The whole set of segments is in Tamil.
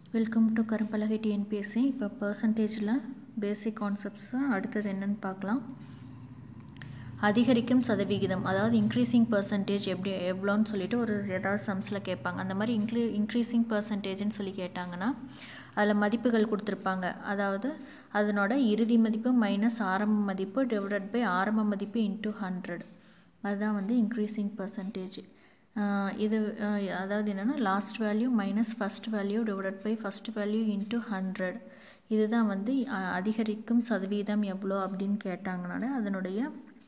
வெல்கம் டு கரும்பலகை டிஎன்பிஎஸ்சி இப்போ பர்சன்டேஜில் பேசிக் கான்செப்ட்ஸ் அடுத்தது என்னன்னு பார்க்கலாம் அதிகரிக்கும் சதவிகிதம் அதாவது இன்க்ரீசிங் பர்சன்டேஜ் எப்படி எவ்வளோன்னு சொல்லிட்டு ஒரு ஏதாவது சம்ஸில் கேட்பாங்க அந்த மாதிரி இன்க்ரீ இன்க்ரீசிங் பர்சன்டேஜ்னு சொல்லி கேட்டாங்கன்னா அதில் மதிப்புகள் கொடுத்துருப்பாங்க அதாவது அதனோட இறுதி மதிப்பு மைனஸ் ஆரம்ப மதிப்பு டிவைடட் பை ஆரம்ப மதிப்பு இன்ட்டு ஹண்ட்ரட் அதுதான் வந்து இன்க்ரீசிங் பர்சன்டேஜ் இது அதாவது என்னென்னா last value minus first value divided by first value into hundred இதுதான் வந்து அதிகரிக்கும் சதவீதம் எவ்வளோ அப்படின்னு கேட்டாங்கனால அதனுடைய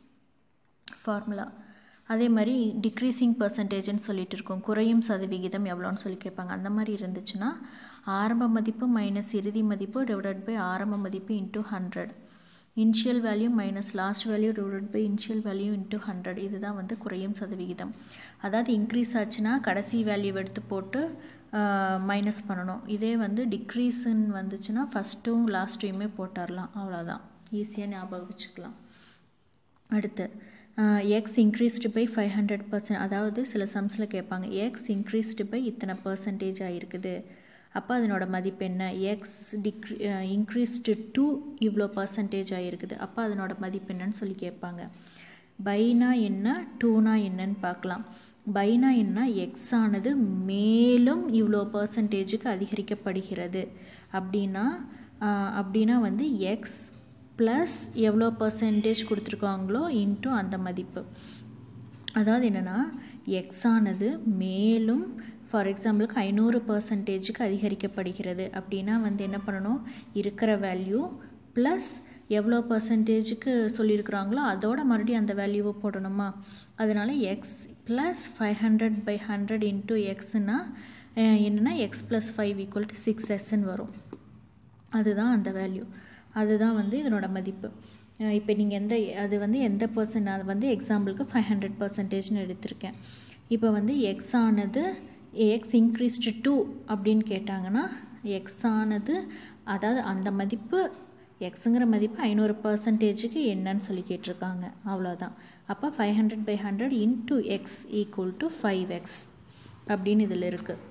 ஃபார்முலா அதே மாதிரி டிக்ரீசிங் பர்சன்டேஜ்னு சொல்லிட்டு இருக்கோம் குறையும் சதவிகிதம் எவ்வளோன்னு சொல்லி கேட்பாங்க அந்த மாதிரி இருந்துச்சுன்னா ஆரம்ப மதிப்பு மைனஸ் இறுதி மதிப்பு டிவைடட் பை ஆரம்ப மதிப்பு into hundred initial value minus last value divided by initial value into hundred இதுதான் வந்து குறையும் சதவிகிதம் அதாவது இன்க்ரீஸ் ஆச்சுன்னா கடைசி வேல்யூ எடுத்து போட்டு மைனஸ் பண்ணணும் இதே வந்து டிக்ரீஸுன்னு வந்துச்சுன்னா ஃபஸ்ட்டும் லாஸ்ட்டையுமே போட்டுடலாம் அவ்வளோதான் ஈஸியாக ஞாபகம் வச்சுக்கலாம் அடுத்து X increased by five hundred percent அதாவது சில சம்ஸில் கேட்பாங்க எக்ஸ் இன்க்ரீஸ்டு பை இத்தனை பர்சன்டேஜ் ஆகிருக்குது அப்போ அதனோட மதிப்பு என்ன எக்ஸ் டிக்ரி இன்க்ரீஸ்டு டூ இவ்வளோ பர்சன்டேஜ் ஆகிருக்குது அப்போ அதனோட மதிப்பு என்னன்னு சொல்லி கேட்பாங்க பைனா என்ன டூனா என்னன்னு பார்க்கலாம் பைனா என்ன எக்ஸ் ஆனது மேலும் இவ்வளோ பர்சன்டேஜுக்கு அதிகரிக்கப்படுகிறது அப்படின்னா அப்படின்னா வந்து எக்ஸ் ப்ளஸ் எவ்வளோ பர்சன்டேஜ் கொடுத்துருக்காங்களோ இன்ட்டு அந்த மதிப்பு அதாவது என்னென்னா எக்ஸ் ஆனது மேலும் ஃபார் எக்ஸாம்பிளுக்கு ஐநூறு பர்சன்டேஜுக்கு அதிகரிக்கப்படுகிறது அப்படின்னா வந்து என்ன பண்ணணும் இருக்கிற வேல்யூ ப்ளஸ் எவ்வளோ பர்சன்டேஜுக்கு சொல்லியிருக்கிறாங்களோ அதோட மறுபடியும் அந்த வேல்யூவை போடணுமா அதனால் X plus five hundred by hundred into எக்ஸ்னால் என்னென்னா X plus five equal to six எஸ்ன்னு வரும் அதுதான் அந்த வேல்யூ அதுதான் வந்து இதனோட மதிப்பு இப்போ நீங்கள் எந்த அது வந்து எந்த பர்சன்ட் அது வந்து எக்ஸாம்பிளுக்கு ஃபைவ் ஹண்ட்ரட் பர்சன்டேஜ்னு எடுத்திருக்கேன் இப்போ வந்து எக்ஸ் ஆனது எக்ஸ் இன்க்ரீஸ்டு டூ அப்படின்னு கேட்டாங்கன்னா எக்ஸ் ஆனது அதாவது அந்த மதிப்பு எக்ஸுங்கிற மதிப்பு ஐநூறு பர்சன்டேஜுக்கு என்னன்னு சொல்லி கேட்டிருக்காங்க அவ்வளோதான் அப்போ five hundred by hundred into X equal to five X அப்படின்னு இதில் இருக்குது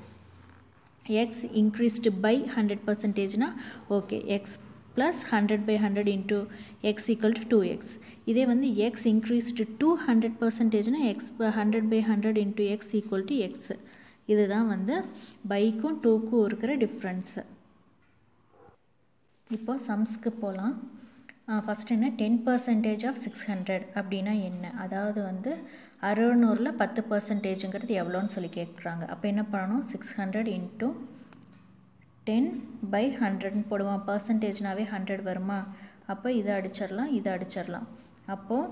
எக்ஸ் இன்க்ரீஸ்டு பை ஹண்ட்ரட் பர்சன்டேஜ்னால் okay X plus hundred by hundred into X equal to two X இதே வந்து எக்ஸ் இன்க்ரீஸ்டு டூ ஹண்ட்ரட் பர்சன்டேஜ்னா X hundred by hundred into X equal to X இதுதான் வந்து பைக்கும் டூக்கும் இருக்கிற டிஃப்ரென்ஸு இப்போது சம்ஸ்க்கு போகலாம் ஃபஸ்ட் என்ன ten percentage of six hundred அப்படின்னா என்ன அதாவது வந்து அறுநூறில் பத்து பர்சன்டேஜுங்கிறது எவ்வளோன்னு சொல்லி கேட்குறாங்க அப்போ என்ன பண்ணணும் six hundred into ten by ஹண்ட்ரட்னு போடுவோம் பர்சன்டேஜ்னாவே ஹண்ட்ரட் வருமா அப்போ இதை அடிச்சிடலாம் இதை அடிச்சிடலாம் அப்போது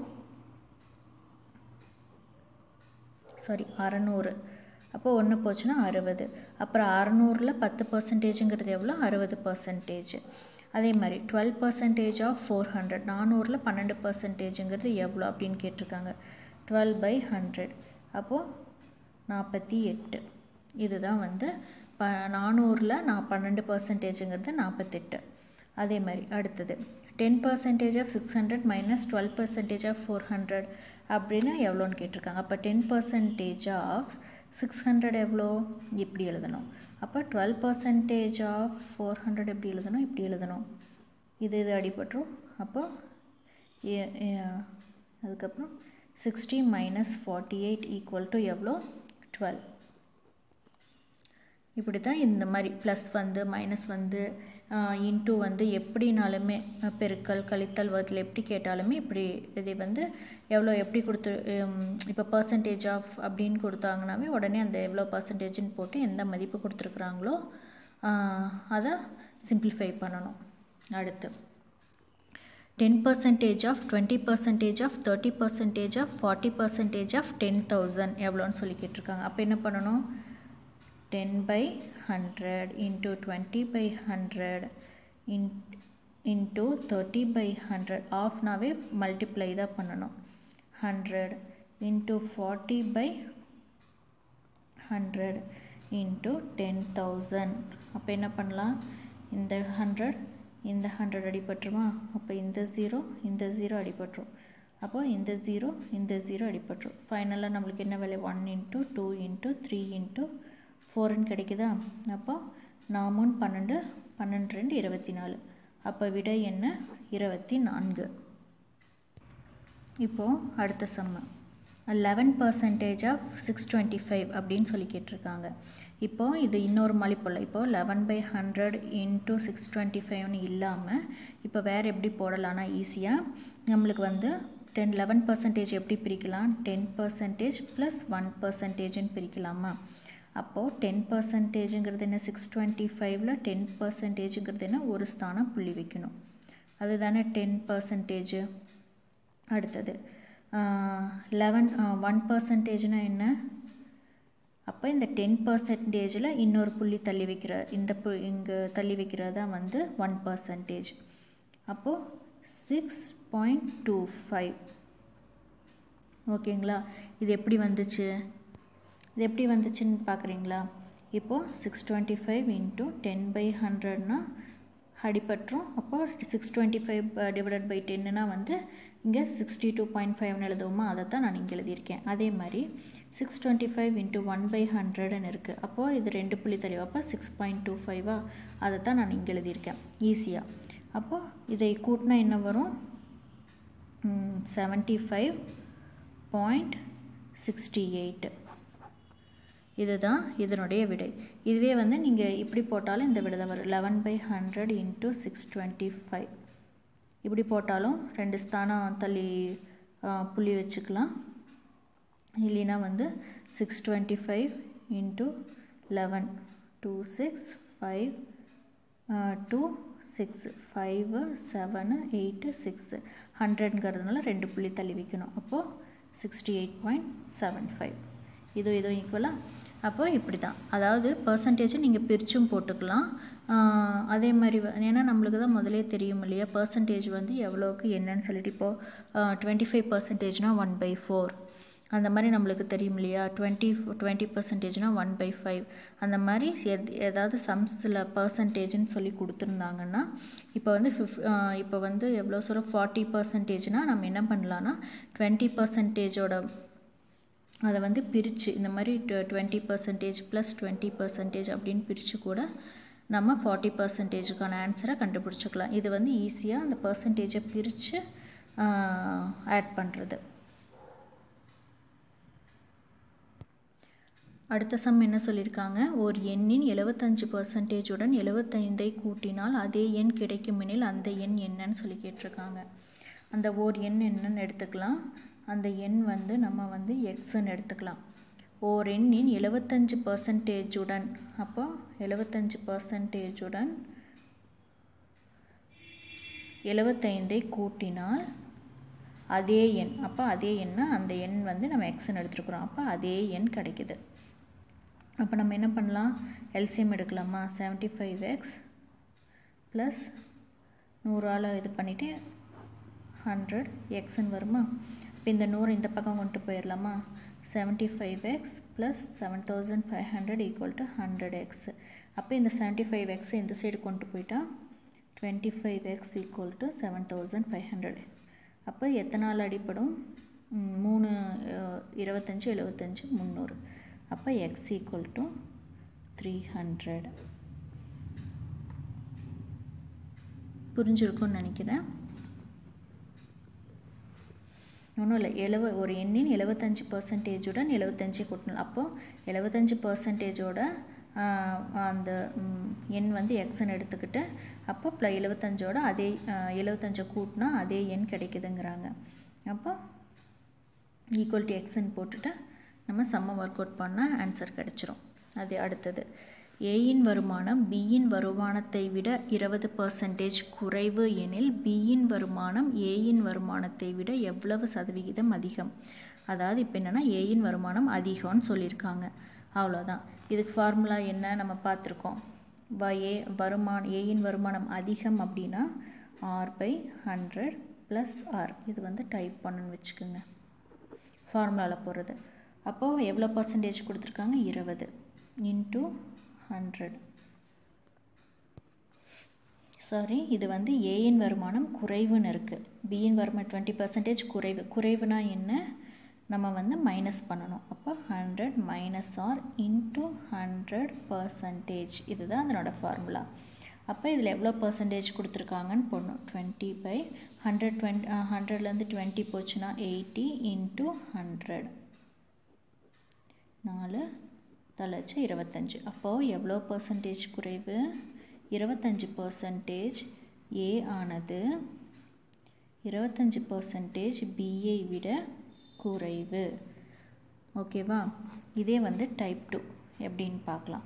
சாரி அறநூறு அப்போ ஒன்று போச்சுன்னா அறுபது அப்புறம் அறநூறில் பத்து பர்சன்டேஜுங்கிறது எவ்வளோ அறுபது பர்சன்டேஜ் அதே மாதிரி twelve percentage of four hundred நானூறில் பன்னெண்டு பர்சன்டேஜுங்கிறது எவ்வளோ அப்படின்னு கேட்டிருக்காங்க டுவெல் பை ஹண்ட்ரட் அப்போது நாற்பத்தி எட்டு இதுதான் வந்து ப நானூறில் நான் பன்னெண்டு பர்சன்டேஜுங்கிறது நாற்பத்தெட்டு அதே மாதிரி அடுத்தது ten percentage of six hundred minus twelve percentage of four hundred அப்படின்னா எவ்வளோன்னு கேட்டிருக்காங்க அப்போ ten percentage of six hundred எவ்வளோ இப்படி எழுதணும் அப்போ twelve percentage of four hundred எப்படி எழுதணும் இப்படி எழுதணும் இது இது அடிபட்டுரும் அப்போ அதுக்கப்புறம் sixty minus forty eight equal to எவ்வளோ டுவெல் இப்படி தான் இந்த மாதிரி ப்ளஸ் வந்து மைனஸ் வந்து இன்ட்டு வந்து எப்படினாலுமே பெருக்கல் கழித்தல் வகத்தில் எப்படி கேட்டாலுமே இப்படி இதை வந்து எவ்வளோ எப்படி கொடுத்து இப்போ பர்சன்டேஜ் ஆஃப் அப்படின்னு கொடுத்தாங்கனாவே உடனே அந்த எவ்வளோ பர்சன்டேஜ்னு போட்டு எந்த மதிப்பு கொடுத்துருக்குறாங்களோ அதை சிம்பிளிஃபை பண்ணணும் அடுத்து ten percentage of twenty percentage of thirty percentage of forty percentage of ten thousand எவ்வளோன்னு சொல்லி கேட்டிருக்காங்க அப்போ என்ன பண்ணணும் ten by hundred into twenty by hundred in into thirty by hundred ஆஃப்னாவே மல்டிப்ளை தான் பண்ணணும் hundred into forty by hundred into ten thousand அப்போ என்ன பண்ணலாம் இந்த ஹண்ட்ரட் இந்த ஹண்ட்ரட் அடிபட்டுருமா அப்போ இந்த ஜீரோ இந்த ஜீரோ அடிபட்டுரும் அப்போ இந்த ஜீரோ இந்த ஜீரோ அடிபட்டுரும் ஃபைனலாக நம்மளுக்கு என்ன value one into two into three into ஃபோர்னு கிடைக்குதா அப்போ நாமூன் பன்னெண்டு பன்னெண்டு ரெண்டு இருபத்தி நாலு அப்போ விடை என்ன இருபத்தி நான்கு இப்போது அடுத்த sum eleven percentage of six twenty five அப்படின்னு சொல்லி கேட்டிருக்காங்க இப்போது இது இன்னொரு மலிப்புள்ள இப்போது eleven by hundred into six twenty ஃபைவ்னு இல்லாமல் இப்போ வேறு எப்படி போடலாம்னா ஈஸியாக நம்மளுக்கு வந்து டென் லெவன் பர்சன்டேஜ் எப்படி பிரிக்கலாம் டென் பர்சன்டேஜ் ப்ளஸ் ஒன் பர்சன்டேஜ்னு பிரிக்கலாமா அப்போது டென் பர்சன்டேஜுங்கிறது என்ன சிக்ஸ் டுவெண்ட்டி ஃபைவ்ல டென் பர்சன்டேஜுங்கிறது என்ன ஒரு ஸ்தானம் புள்ளி வைக்கணும் அதுதானே டென் பர்சன்டேஜு அடுத்தது லெவன் ஒன் பர்சன்டேஜ்னால் என்ன அப்போ இந்த டென் பர்சன்டேஜில் இன்னொரு புள்ளி தள்ளி வைக்கிற இந்த பு இங்கே தள்ளி வைக்கிறது தான் வந்து ஒன் பர்சன்டேஜ் அப்போது சிக்ஸ் பாயிண்ட் டூ ஃபைவ் ஓகேங்களா இது எப்படி வந்துச்சு இது எப்படி வந்துச்சுன்னு பார்க்குறீங்களா இப்போது six twenty five into ten by ஹண்ட்ரட்னா அடிப்பட்டுரும் அப்போ six twenty five divided by டென்னுனா வந்து இங்கே சிக்ஸ்டி டூ பாயிண்ட் ஃபைவ்னு எழுதுவோமா அதை தான் நான் இங்கே எழுதியிருக்கேன் அதே மாதிரி six twenty five into one by ஹண்ட்ரட்னு இருக்குது அப்போது இது ரெண்டு புள்ளி தெளிவு அப்போ சிக்ஸ் பாயிண்ட் டூ ஃபைவா அதை தான் நான் இங்கே எழுதியிருக்கேன் ஈஸியாக அப்போது இதை கூட்டினா என்ன வரும் seventy five point sixty eight இதுதான் இதனுடைய விடை இதுவே வந்து நீங்கள் இப்படி போட்டாலும் இந்த விடை தான் வரும் eleven by hundred into six twenty five இப்படி போட்டாலும் ரெண்டு ஸ்தானம் தள்ளி புள்ளி வச்சுக்கலாம் இல்லைன்னா வந்து six twenty five into eleven two six five two six five seven eight six ஹண்ட்ரட்ங்கிறதுனால ரெண்டு புள்ளி தள்ளி வைக்கணும் அப்போது sixty eight point seven five இது இதுவும் ஈக்குவலாக அப்போ இப்படி தான் அதாவது பர்சன்டேஜை நீங்கள் பிரிச்சும் போட்டுக்கலாம் அதே மாதிரி ஏன்னா நம்மளுக்கு தான் முதலே தெரியும் இல்லையா பர்சன்டேஜ் வந்து எவ்வளோக்கு என்னன்னு சொல்லிட்டு இப்போது டுவெண்ட்டி ஃபைவ் பர்சன்டேஜ்னால் ஒன் பை ஃபோர் அந்த மாதிரி நம்மளுக்கு தெரியும் இல்லையா டுவெண்ட்டி டுவெண்ட்டி பர்சன்டேஜ்னால் ஒன் பை ஃபைவ் அந்த மாதிரி எத் ஏதாவது சம்ஸில் பர்சன்டேஜ்னு சொல்லி கொடுத்துருந்தாங்கன்னா இப்போ வந்து ஃபிஃப் இப்போ வந்து எவ்வளோ சொல்ல ஃபார்ட்டி பர்சன்டேஜ்னால் நம்ம என்ன பண்ணலான்னா டுவெண்ட்டி பர்சன்டேஜோட அதை வந்து பிரித்து இந்த மாதிரி twenty percentage plus twenty percentage அப்படின்னு பிரித்து கூட நம்ம ஃபார்ட்டி பர்சன்டேஜுக்கான ஆன்சரை கண்டுபிடிச்சிக்கலாம் இது வந்து ஈஸியாக அந்த பர்சன்டேஜை பிரித்து ஆட் பண்ணுறது அடுத்த சம் என்ன சொல்லியிருக்காங்க ஒரு எண்ணின் எழுபத்தஞ்சு பர்சன்டேஜுடன் எழுபத்தைந்தை கூட்டினால் அதே எண் கிடைக்கும் எனில் அந்த எண் என்னன்னு சொல்லி கேட்டிருக்காங்க அந்த ஓர் எண் என்னன்னு எடுத்துக்கலாம் அந்த எண் வந்து நம்ம வந்து எக்ஸ்ன்னு எடுத்துக்கலாம் ஓர் எண்ணின் எழுபத்தஞ்சு பர்சன்டேஜுடன் அப்போ எழுபத்தஞ்சு பர்சன்டேஜுடன் எழுபத்தைந்தை கூட்டினால் அதே எண் அப்போ அதே எண்ணை அந்த எண் வந்து நம்ம எக்ஸ்ன்னு எடுத்துருக்குறோம் அப்போ அதே எண் கிடைக்குது அப்போ நம்ம என்ன பண்ணலாம் எல்சிஎம் எடுக்கலாமா செவன்ட்டி ஃபைவ் எக்ஸ் ப்ளஸ் நூறால் இது பண்ணிவிட்டு ஹண்ட்ரட் எக்ஸ்ன்னு வருமா இப்போ இந்த நூறு இந்த பக்கம் கொண்டு போயிடலாமா seventy five X plus seven thousand five hundred equal to hundred X அப்போ இந்த செவன்ட்டி ஃபைவ் எக்ஸ் இந்த சைடு கொண்டு போயிட்டா twenty five X equal to seven thousand five hundred அப்போ எத்தனை நாள் அடிப்படும் மூணு இருபத்தஞ்சி எழுபத்தஞ்சு முந்நூறு அப்போ X equal to three hundred புரிஞ்சிருக்கும்னு நினைக்கிறேன் ஒன்றும் இல்லை எழுவ ஒரு எண்ணின் எழுபத்தஞ்சு பர்சன்டேஜுடன் எழுபத்தஞ்சு கூட்டணும் அப்போது எழுபத்தஞ்சு பர்சன்டேஜோட அந்த எண் வந்து எக்ஸ்ன்னு எடுத்துக்கிட்டு அப்போ ப்ள எழுபத்தஞ்சோட அதே எழுபத்தஞ்சை கூட்டினா அதே எண் கிடைக்குதுங்கிறாங்க அப்போ ஈக்குவல் டு எக்ஸ்ன்னு போட்டுட்டு நம்ம செம்ம ஒர்க் அவுட் பண்ணால் ஆன்சர் கிடச்சிரும் அது அடுத்தது ஏயின் வருமானம் பியின் வருமானத்தை விட இருபது பர்சன்டேஜ் குறைவு எனில் பியின் வருமானம் ஏயின் வருமானத்தை விட எவ்வளவு சதவிகிதம் அதிகம் அதாவது இப்போ என்னென்னா ஏயின் வருமானம் அதிகம்னு சொல்லியிருக்காங்க அவ்வளோதான் இதுக்கு ஃபார்முலா என்ன நம்ம பார்த்துருக்கோம் வ ஏ வருமானம் ஏயின் வருமானம் அதிகம் அப்படின்னா R by hundred plus R இது வந்து டைப் பண்ணணும்னு வச்சுக்கோங்க ஃபார்முலாவில் போடுறது அப்போது எவ்வளோ பர்சன்டேஜ் கொடுத்துருக்காங்க இருபது இன்ட்டு ஹண்ட்ரட் சாரி இது வந்து ஏயின் வருமானம் குறைவுன்னு இருக்குது பியின் வருமானம் டுவெண்ட்டி பர்சன்டேஜ் குறைவு குறைவுனா என்ன நம்ம வந்து மைனஸ் பண்ணணும் அப்போ hundred minus R into hundred percentage இதுதான் அதனோட ஃபார்முலா அப்போ இதில் எவ்வளோ பர்சன்டேஜ் கொடுத்துருக்காங்கன்னு போடணும் டுவெண்ட்டி பை ஹண்ட்ரட் டுவெண்ட் ஹண்ட்ரட்லேருந்து டுவெண்ட்டி போச்சுன்னா எயிட்டி இன்ட்டு ஹண்ட்ரட் நாலு தொள்ளாச்சு இருபத்தஞ்சி அப்போது எவ்வளோ பர்சன்டேஜ் குறைவு இருபத்தஞ்சி பர்சன்டேஜ் ஏ ஆனது இருபத்தஞ்சி பர்சன்டேஜ் பிஐ விட குறைவு ஓகேவா இதே வந்து டைப் டூ எப்படின்னு பார்க்கலாம்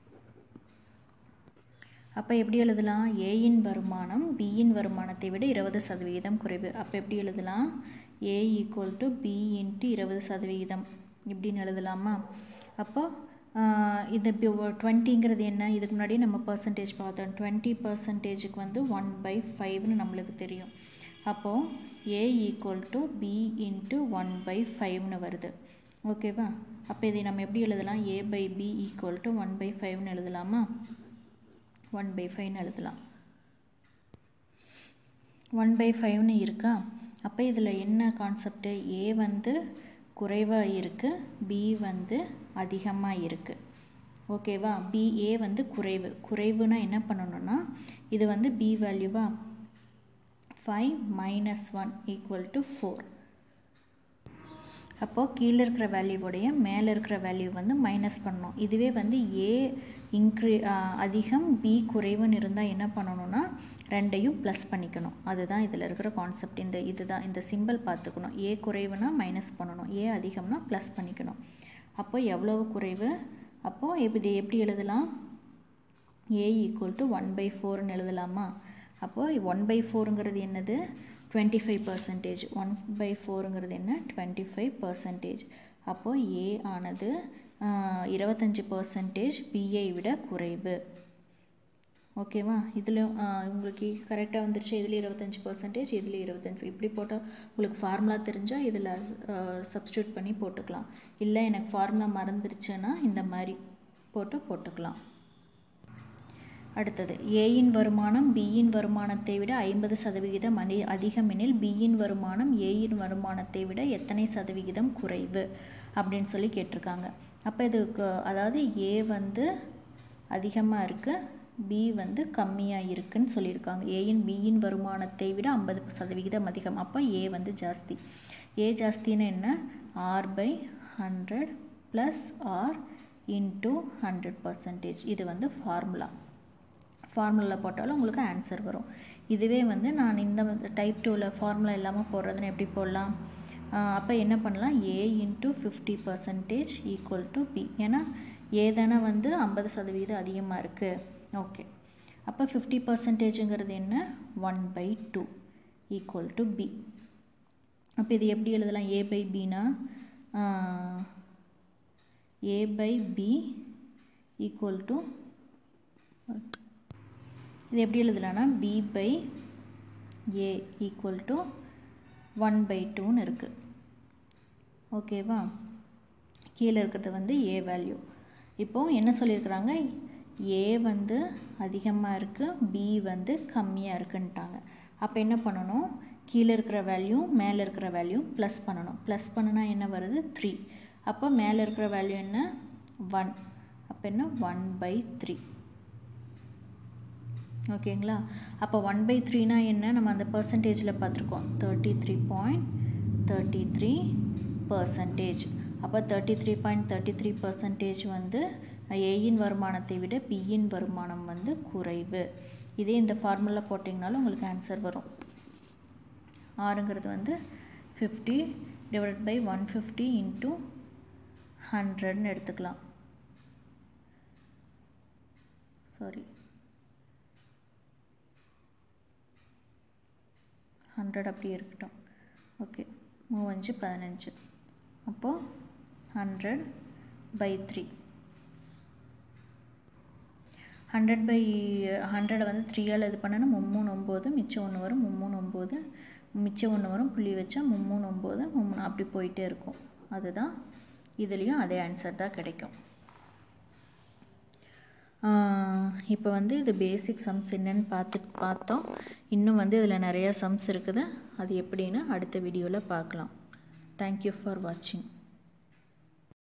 அப்போ எப்படி எழுதலாம் ஏயின் வருமானம் பியின் வருமானத்தை விட இருபது சதவிகிதம் குறைவு அப்போ எப்படி எழுதலாம் A equal to B into இருபது சதவிகிதம் இப்படின்னு எழுதலாமா அப்போ இந்த டுவெண்ட்டிங்கிறது என்ன இதுக்கு முன்னாடி நம்ம பர்சன்டேஜ் பார்த்தோம் டுவெண்ட்டி பர்சன்டேஜுக்கு வந்து ஒன் பை ஃபைவ்னு நம்மளுக்கு தெரியும் அப்போது A equal to B into one by ஃபைவ்னு வருது ஓகேவா அப்போ இதை நம்ம எப்படி எழுதலாம் A by B equal to one by ஃபைவ்னு எழுதலாமா ஒன் பை ஃபைவ்னு எழுதலாம் ஒன் பை ஃபைவ்னு இருக்கா அப்போ இதில் என்ன கான்செப்ட்டு ஏ வந்து குறைவாக இருக்குது பி வந்து அதிகமாக இருக்குது ஓகேவா பி ஏ வந்து குறைவு குறைவுனா என்ன பண்ணணும்னா இது வந்து பி வேல்யூவா five minus one equal to four அப்போது கீழே இருக்கிற வேல்யூவோடைய மேலே இருக்கிற வேல்யூ வந்து மைனஸ் பண்ணணும் இதுவே வந்து ஏ இன்க்ரீ அதிகம் பி குறைவுன்னு இருந்தால் என்ன பண்ணணும்னா ரெண்டையும் ப்ளஸ் பண்ணிக்கணும் அதுதான் இதில் இருக்கிற கான்செப்ட் இந்த இதுதான் இந்த சிம்பிள் பார்த்துக்கணும் ஏ குறைவுனா மைனஸ் பண்ணணும் ஏ அதிகம்னா ப்ளஸ் பண்ணிக்கணும் அப்போ எவ்வளவு குறைவு அப்போது இது எப்படி எழுதலாம் A equal to one by ஃபோர்னு எழுதலாமா அப்போது ஒன் பை ஃபோருங்கிறது என்னது twenty five percentage one by ஃபோருங்கிறது என்ன டுவெண்ட்டி ஃபைவ் பர்சன்டேஜ் அப்போது ஏ ஆனது இருபத்தஞ்சி பர்சன்டேஜ் பிஐ விட குறைவு ஓகேவா இதில் உங்களுக்கு கரெக்டாக வந்துருச்சு இதில் இருபத்தஞ்சி பர்சன்டேஜ் இதில் இருபத்தஞ்சி இப்படி போட்டால் உங்களுக்கு ஃபார்முலா தெரிஞ்சால் இதில் சப்ஸ்டியூட் பண்ணி போட்டுக்கலாம் இல்லை எனக்கு ஃபார்முலா மறந்துருச்சுன்னா இந்த மாதிரி போட்டு போட்டுக்கலாம் அடுத்தது ஏயின் வருமானம் பியின் வருமானத்தை விட ஐம்பது சதவிகிதம் அணி அதிகம் எனில் பியின் வருமானம் ஏயின் வருமானத்தை விட எத்தனை சதவிகிதம் குறைவு அப்படின்னு சொல்லி கேட்டிருக்காங்க அப்போ இதுக்கு அதாவது ஏ வந்து அதிகமாக இருக்குது பி வந்து கம்மியாக இருக்குன்னு சொல்லியிருக்காங்க ஏயின் பியின் வருமானத்தை விட ஐம்பது சதவிகிதம் அதிகம் அப்போ ஏ வந்து ஜாஸ்தி ஏ ஜாஸ்தின்னு என்ன R by hundred plus R into hundred percentage இது வந்து ஃபார்முலா ஃபார்முலாவில் போட்டாலும் உங்களுக்கு ஆன்சர் வரும் இதுவே வந்து நான் இந்த டைப் டூவில் ஃபார்முலா இல்லாமல் போடுறதுன்னு எப்படி போடலாம் அப்போ என்ன பண்ணலாம் A into fifty percentage equal to B ஏன்னா ஏ தானே வந்து ஐம்பது சதவீதம் அதிகமாக இருக்குது ஓகே அப்போ ஃபிஃப்டி பர்சன்டேஜுங்கிறது என்ன one by two equal to B அப்போ இது எப்படி எழுதலாம் ஏ பை பினா A by B equal to இது எப்படி எழுதலாம்னா B by A equal to one by டூன்னு இருக்குது ஓகேவா கீழே இருக்கிறது வந்து ஏ வேல்யூ இப்போது என்ன சொல்லியிருக்கிறாங்க ஏ வந்து அதிகமாக இருக்குது பி வந்து கம்மியாக இருக்குன்ட்டாங்க அப்போ என்ன பண்ணணும் கீழே இருக்கிற வேல்யூ மேலே இருக்கிற வேல்யூ ப்ளஸ் பண்ணணும் ப்ளஸ் பண்ணுனா என்ன வருது த்ரீ அப்போ மேலே இருக்கிற வேல்யூ என்ன ஒன் அப்போ என்ன ஒன் பை த்ரீ ஓகேங்களா அப்போ ஒன் பை த்ரீனா என்ன நம்ம அந்த பர்சன்டேஜில் பார்த்துருக்கோம் thirty three point thirty three percentage அப்போ thirty three point thirty three percentage வந்து ஏயின் வருமானத்தை விட பியின் வருமானம் வந்து குறைவு இதே இந்த ஃபார்முலா போட்டிங்கனாலும் உங்களுக்கு ஆன்சர் வரும் ஆறுங்கிறது வந்து fifty divide by one fifty into ஹண்ட்ரட்னு எடுத்துக்கலாம் சாரி ஹண்ட்ரட் அப்படியே இருக்கட்டும் ஓகே மூவஞ்சு பதினஞ்சு அப்போது hundred by three hundred by ஹண்ட்ரடை வந்து த்ரீயால் இது பண்ணனா மும்மூணு ஒம்பது மிச்சம் ஒன்று வரும் மும்மூணு ஒம்பது மிச்சம் ஒன்று வரும் புள்ளி வச்சா மும்மூணு ஒம்பது மும்மூணு அப்படி போயிட்டே இருக்கும் அதுதான் இதுலேயும் அதே ஆன்சர் தான் கிடைக்கும் இப்போ வந்து இது பேசிக் சம்ஸ் என்னன்னு பார்த்து பார்த்தோம் இன்னும் வந்து இதில் நிறையா சம்ஸ் இருக்குது அது எப்படின்னு அடுத்த வீடியோவில் பார்க்கலாம் தேங்க்யூ ஃபார் வாட்சிங்